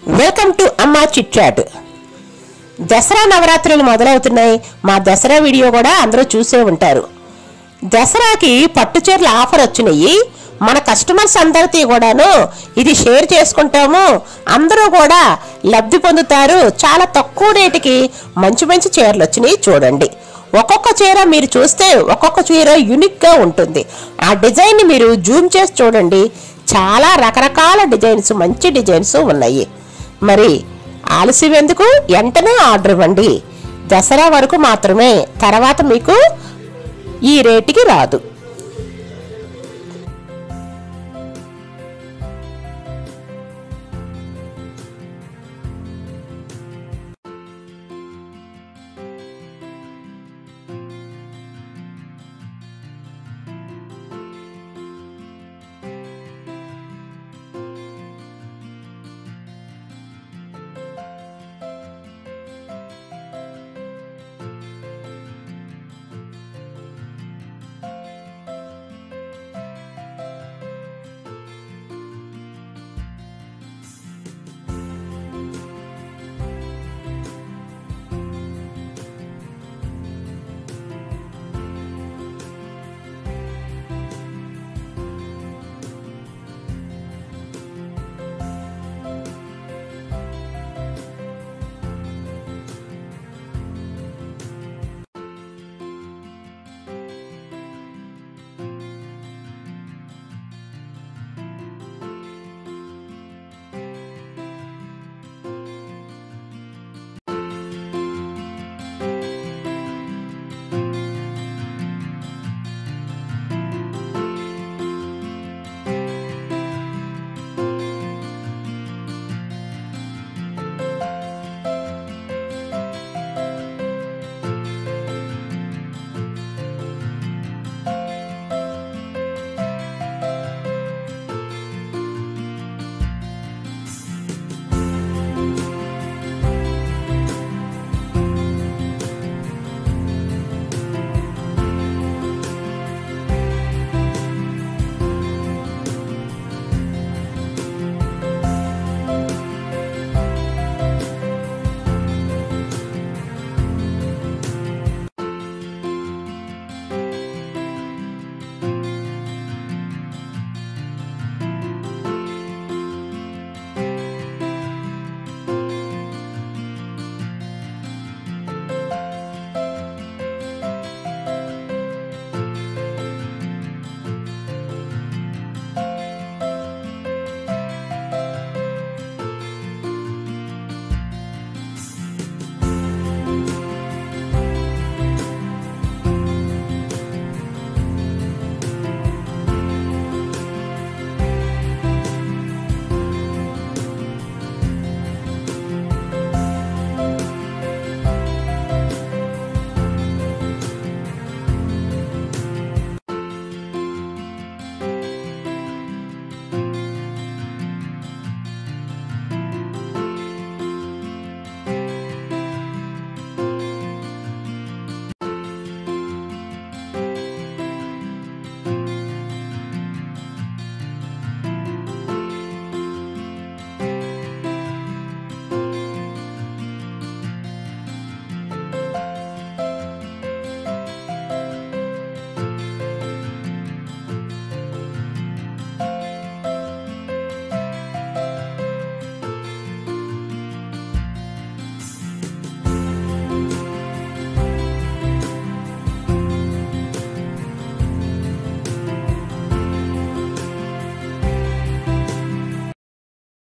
welcome to అమ్మా chit chat Dasara నవరాత్రులు మొదలవుతున్నాయి మా దసరా వీడియో కూడా అందరూ చూసే ఉంటారు దసరాకి పట్టు చీరల ఆఫర్ వచ్చినాయి మన కస్టమర్స్ అందరికీ కూడాను ఇది షేర్ చేసుకుంటాము అందరూ కూడా లబ్ధి పొందుతారు చాలా తక్కువ రేటుకి మంచి మంచి చీరలు వచ్చినాయి చూడండి ఒక్కొక్క చీర మీరు చూస్తే ఒక్కొక్క చీర యూనిక్గా ఉంటుంది ఆ డిజైన్ని మీరు జూమ్ చేసి చూడండి చాలా రకరకాల డిజైన్స్ మంచి డిజైన్స్ ఉన్నాయి మరి ఆలస్యం ఎందుకు వెంటనే ఆర్డర్ ఇవ్వండి దసరా వరకు మాత్రమే తర్వాత మీకు ఈ రేటుకి రాదు